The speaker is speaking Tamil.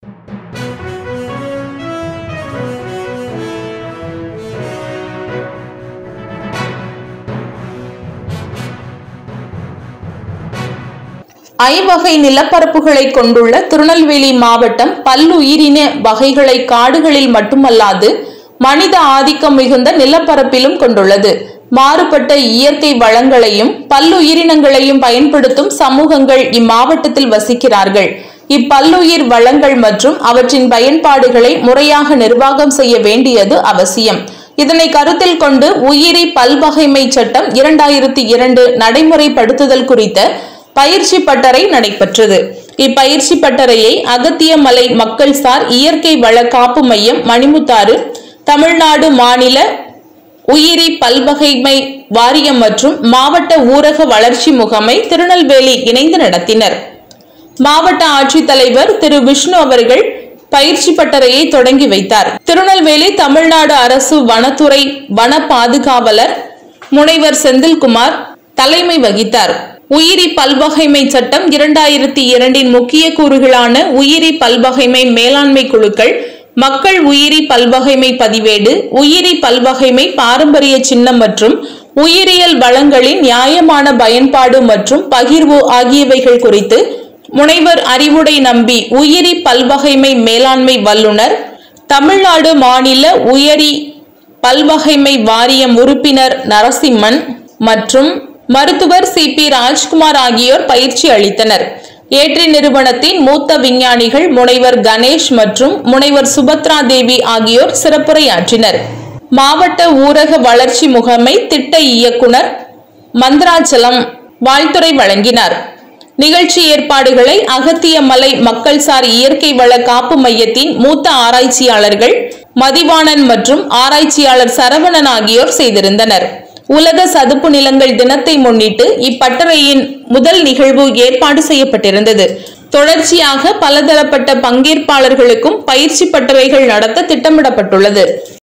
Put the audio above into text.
ஐவகை நிலப்பரப்புகளை கொண்டுள்ள திருநெல்வேலி மாவட்டம் பல்லுயிரின வகைகளை காடுகளில் மட்டுமல்லாது மனித ஆதிக்கம் மிகுந்த நிலப்பரப்பிலும் கொண்டுள்ளது மாறுபட்ட இயற்கை வளங்களையும் பல்லுயிரினங்களையும் பயன்படுத்தும் சமூகங்கள் இம்மாவட்டத்தில் வசிக்கிறார்கள் இப்பல்லுயிர் வளங்கள் மற்றும் அவற்றின் பயன்பாடுகளை முறையாக நிர்வாகம் செய்ய வேண்டியது அவசியம் இதனை கருத்தில் கொண்டு உயிரி பல்வகைமை சட்டம் இரண்டாயிரத்தி இரண்டு நடைமுறைப்படுத்துதல் குறித்த பயிற்சி பட்டறை நடைபெற்றது இப்பயிற்சி பட்டறையை அகத்தியமலை மக்கள் சார் இயற்கை வள காப்பு மையம் மணிமுத்தாறு தமிழ்நாடு மாநில உயிரி பல்வகைமை வாரியம் மற்றும் மாவட்ட ஊரக வளர்ச்சி முகமை திருநெல்வேலி இணைந்து நடத்தினர் மாவட்ட ஆட்சித்தலைவர் திரு விஷ்ணு அவர்கள் பயிற்சி பட்டறையை தொடங்கி வைத்தார் திருநெல்வேலி தமிழ்நாடு அரசு வனத்துறை வன பாதுகாவலர் முனைவர் செந்தில்குமார் தலைமை வகித்தார் உயிரி பல்வகைமை சட்டம் இரண்டாயிரத்தி இரண்டின் முக்கிய கூறுகளான உயிரி பல்வகைமை மேலாண்மை குழுக்கள் மக்கள் உயிரி பல்வகைமை பதிவேடு உயிரி பல்வகைமை பாரம்பரிய சின்னம் மற்றும் உயிரியல் வளங்களின் நியாயமான பயன்பாடு மற்றும் பகிர்வு ஆகியவைகள் குறித்து முனைவர் அறிவுடை நம்பி உயிரி பல்வகைமை மேலாண்மை வல்லுனர் தமிழ்நாடு மாநில உயரி பல்வகைமை வாரியம் உறுப்பினர் நரசிம்மன் மற்றும் மருத்துவர் சி பி ராஜ்குமார் ஆகியோர் பயிற்சி அளித்தனர் ஏற்றி நிறுவனத்தின் மூத்த விஞ்ஞானிகள் முனைவர் கணேஷ் மற்றும் முனைவர் சுபத்ரா தேவி ஆகியோர் சிறப்புரையாற்றினர் மாவட்ட ஊரக வளர்ச்சி முகமை திட்ட இயக்குனர் மந்திராச்சலம் வாழ்த்துரை வழங்கினார் நிகழ்ச்சி ஏற்பாடுகளை அகத்தியமலை மக்கள்சார் இயற்கை வள காப்பு மையத்தின் மூத்த ஆராய்ச்சியாளர்கள் மதிவாணன் மற்றும் ஆராய்ச்சியாளர் சரவணன் ஆகியோர் செய்திருந்தனர் உலக சதுப்பு நிலங்கள் தினத்தை முன்னிட்டு இப்பட்டறையின் முதல் நிகழ்வு ஏற்பாடு செய்யப்பட்டிருந்தது தொடர்ச்சியாக பலதரப்பட்ட பங்கேற்பாளர்களுக்கும் பயிற்சி பட்டறைகள் நடத்த திட்டமிடப்பட்டுள்ளது